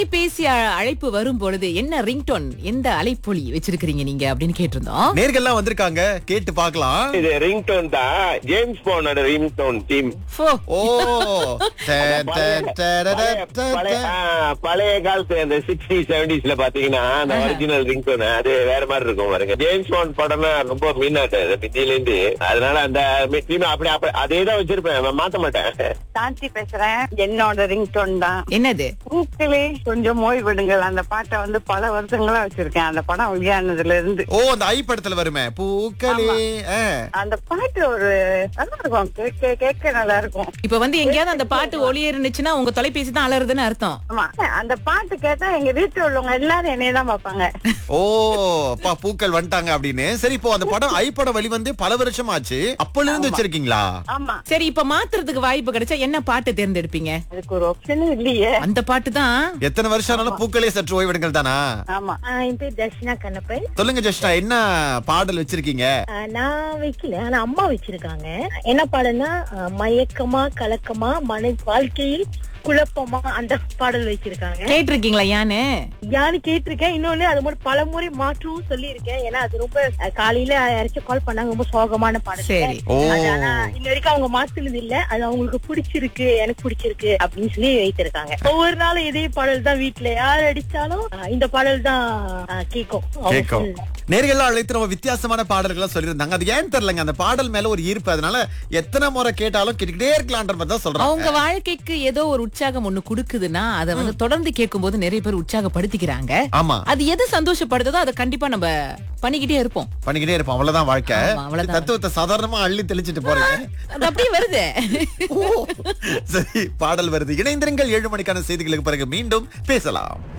தொலைபேசி அ- அழைப்பு வரும் பொழுது என்ன ரிங்டோன் எந்த அலைப்பொலி வச்சிருக்கீங்க நீங்க அப்படின்னு கேட்டிருந்தோம் நேர்கள்லாம் வந்திருக்காங்க கேட்டு பார்க்கலாம் இது ரிங்டோன் தான் ஜேம்ஸ் பாண்டோட ரிங்டோன் டீம் ஃபோ. ஓ ட, ட, ட, ட, ட, ட, பழைய ட. ஆ, பழைய காலத்து அந்த சிக்ஸ்டி செவன்டிஸ்ல பாத்தீங்கன்னா அந்த ஒரிஜினல் ரிங்டோன் அது வேற மாதிரி இருக்கும் பாருங்க ஜேம்ஸ் பாண்ட் படம்னா ரொம்ப மீனாட்டு பிந்தில இருந்து அதனால அந்த டீம் அப்படி அப்படி அதே தான் வச்சிருப்பேன் நான் மாத்த மாட்டேன் சாந்தி பேசுறேன் என்னோட ரிங்டோன் தான் என்னது பூக்களே கொஞ்சம் ஓய்வு விடுங்கள் அந்த பாட்டை வந்து பல வருஷங்களா வச்சிருக்கேன் அந்த படம் வெளியானதுல இருந்து ஓ அந்த ஐ படத்துல வருமே பூக்களே ஆ. அந்த பாட்டு ஒரு நல்லா இருக்கும் கேட்க கேட்க நல்லா இருக்கும் இப்ப வந்து எங்கேயாவது அந்த பாட்டு ஒளியே இருந்துச்சுன்னா உங்க தொலைபேசி தான் அலறுதுன்னு அர்த்தம் ஆமா அந்த பாட்டு கேட்டா எங்க வீட்டுல உள்ளவங்க எல்லாரும் என்னைய தான் பாப்பாங்க ஓ அப்பா பூக்கள் வந்துட்டாங்க அப்படின்னு சரி இப்போ அந்த படம் ஐ படம் வெளிவந்து பல வருஷம் ஆச்சு அப்பல இருந்து வச்சிருக்கீங்களா ஆமா சரி இப்ப மாத்துறதுக்கு வாய்ப்பு கிடைச்சா என்ன பாட்டு தேர்ந்தெடுப்பீங்க அதுக்கு ஒரு ஆப்ஷனும் இல்லையே அந்த பாட்டு தான் எத்தனை வருஷம் ஆனாலும் பூக்களே சற்று ஓய்விடுங்கள் தானா ஆமா என் பேர் தர்ஷனா கண்ணப்பன் சொல்லுங்க ஜெஷ்டா என்ன பாடல் வச்சிருக்கீங்க ஆஹ் நான் வைக்கல ஆனா அம்மா வச்சிருக்காங்க என்ன பாடல்னா ஆஹ் மயக்கமா கலக்கமா மன வாழ்க்கையில் குழப்பமா அந்த பாடல் வச்சிருக்காங்க கேட்டிருக்கீங்களா யானு யாரு கேட்டிருக்கேன் இன்னொன்னு அது மட்டும் பல முறை மாற்றவும் சொல்லியிருக்கேன் ஏன்னா அது ரொம்ப அஹ், காலையில யாராச்சும் கால் பண்ணாங்க ரொம்ப சோகமான பாடல் சரி ஓ அது ஆனா இன்ன வரைக்கும் அவங்க மாத்துனது இல்ல அது அவங்களுக்கு பிடிச்சிருக்கு எனக்கு பிடிச்சிருக்கு அப்படின்னு சொல்லி வைத்திருக்காங்க ஒவ்வொரு நாளும் இதே பாடல் தான் வீட்டுல யார் அடிச்சாலும் ஆஹ், இந்த பாடல் தான் ஆஹ், கேக்கும் அவங்க கேக்கும் full. நேர்கள்லாம் அழைத்து ரொம்ப வித்தியாசமான பாடல்களா சொல்லியிருந்தாங்க அது ஏன் தெரியலங்க அந்த பாடல் மேல ஒரு ஈர்ப்பு அதனால எத்தனை முறை கேட்டாலும் கேட்டுக்கிட்டே இருக்கலான்ற மாதிரி தான் சொல்றாங்க அவங்க வாழ்க்கைக்கு ஏதோ ஒரு உற்சாகம் ஒண்ணு கொடுக்குதுன்னா அதை வந்து தொடர்ந்து கேட்கும்போது நிறைய பேர் உற்சாகப்படுத்திக்கிறாங்க ஆமா அது எது சந்தோஷப்படுதோ அதை கண்டிப்பா நம்ம பண்ணிக்கிட்டே இருப்போம் பண்ணிக்கிட்டே இருப்போம் அவ்வளவுதான் வாழ்க்கை ஆமா, அவ்வளவுதான். தத்துவத்தை சாதாரணமா அள்ளி தெளிச்சிட்டு போறீங்க அது அப்படியே வருது சரி பாடல் வருது இணைந்திருங்கள் ஏழு மணிக்கான செய்திகளுக்கு பிறகு மீண்டும் பேசலாம்